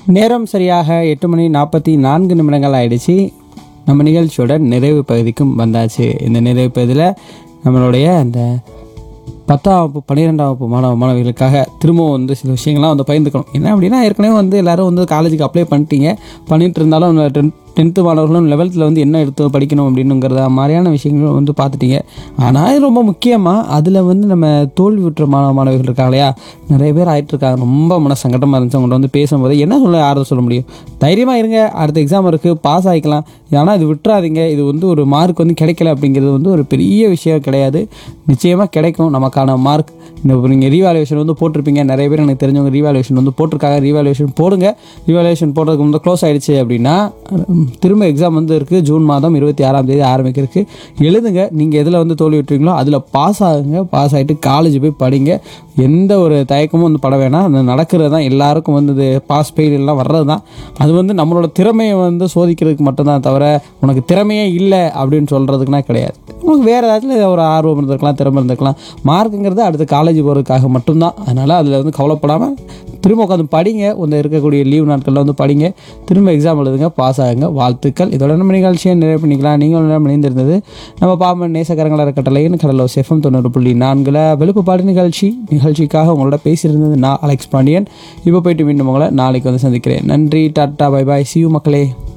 நேரம் சரியாக எட்டு மணி நாற்பத்தி நான்கு நிமிடங்கள் ஆயிடுச்சு நம்ம நிகழ்ச்சியோட நிறைவு பகுதிக்கும் வந்தாச்சு இந்த நிறைவு பகுதியில் நம்மளுடைய அந்த பத்தாம் வகுப்பு பன்னிரெண்டாம் வகுப்பு மாணவ மாணவிகளுக்காக திரும்பவும் வந்து சில விஷயங்கள்லாம் வந்து பகிர்ந்துக்கணும் என்ன அப்படின்னா ஏற்கனவே வந்து எல்லாரும் வந்து காலேஜுக்கு அப்ளை பண்ணிட்டீங்க பண்ணிட்டு இருந்தாலும் டென்த் டென்த்து மாணவர்களும் லெவல்த்தில் வந்து என்ன எடுத்து படிக்கணும் அப்படின்னுங்கிறத மாதிரியான விஷயங்களும் வந்து பார்த்துட்டீங்க ஆனால் இது ரொம்ப முக்கியமாக அதில் வந்து நம்ம தோல்வி விட்டுற மாணவ மாணவிகள் இருக்காங்க இல்லையா நிறைய பேர் ஆயிட்டு இருக்காங்க ரொம்ப மன சங்கடமாக இருந்துச்சு அவங்கள்ட்ட வந்து பேசும்போது என்ன சொல்ல ஆறுதல் சொல்ல முடியும் தைரியமாக இருங்க அடுத்த எக்ஸாம் இருக்குது பாஸ் ஆகிக்கலாம் ஆனால் இது விட்டுறாதீங்க இது வந்து ஒரு மார்க் வந்து கிடைக்கல அப்படிங்கிறது வந்து ஒரு பெரிய விஷயம் கிடையாது நிச்சயமாக கிடைக்கும் நமக்கான மார்க் இந்த நீங்கள் ரீவாலுவேஷன் வந்து போட்டிருப்பீங்க நிறைய பேர் எனக்கு தெரிஞ்சவங்க ரீவாலுவேஷன் வந்து போட்டிருக்காங்க ரீவாலுவேஷன் போடுங்க ரீவாலுவேஷன் போடுறதுக்கு முன்னாடி க்ளோஸ் ஆயிடுச்சு அப்படின்னா உம், திரும்ப எக்ஸாம் வந்து இருக்குது ஜூன் மாதம் இருபத்தி ஆறாம் தேதி ஆரம்பிக்கிறதுக்கு எழுதுங்க நீங்கள் எதில் வந்து தோல்வி விட்டுறீங்களோ அதில் பாஸ் ஆகுங்க பாஸ் ஆகிட்டு காலேஜ் போய் படிங்க எந்த ஒரு தயக்கமும் வந்து பட வேணாம் அது நடக்கிறது தான் எல்லாருக்கும் வந்து இது பாஸ் ஃபெயில் எல்லாம் வர்றது தான் அது வந்து நம்மளோட திறமையை வந்து சோதிக்கிறதுக்கு மட்டும்தான் தவிர உனக்கு திறமையே இல்லை அப்படின்னு சொல்கிறதுக்குனா கிடையாது உங்களுக்கு வேறு ஏதாச்சும் ஒரு ஆர்வம் இருந்திருக்கலாம் திறமை இருந்திருக்கலாம் மார்க்குங்கிறது அடுத்து காலேஜ் போகிறதுக்காக மட்டும்தான் அதனால் அதில் வந்து கவலைப்படாமல் திரும்ப உட்காந்து படிங்க இந்த இருக்கக்கூடிய லீவ் நாட்களில் வந்து படிங்க திரும்ப எக்ஸாம் எழுதுங்க பாஸ் ஆகுங்க வாழ்த்துக்கள் இதோட நம்ம நிகழ்ச்சியை நிறைவு பண்ணிக்கலாம் நீங்களும் நேரம் இணைந்திருந்தது நம்ம பாம்பன் நேசக்கரங்கள இருக்கட்டளையின் கடலோ செஃபம் தொண்ணூறு புள்ளி நான்கில் வெளுப்புப்பாடு நிகழ்ச்சி நிகழ்ச்சிக்காக உங்களோட பேசியிருந்தது நான் அலெக்ஸ் பாண்டியன் இப்போ போயிட்டு மீண்டும் உங்களை நாளைக்கு வந்து சந்திக்கிறேன் நன்றி டாட்டா பை பாய் சியூ மக்களே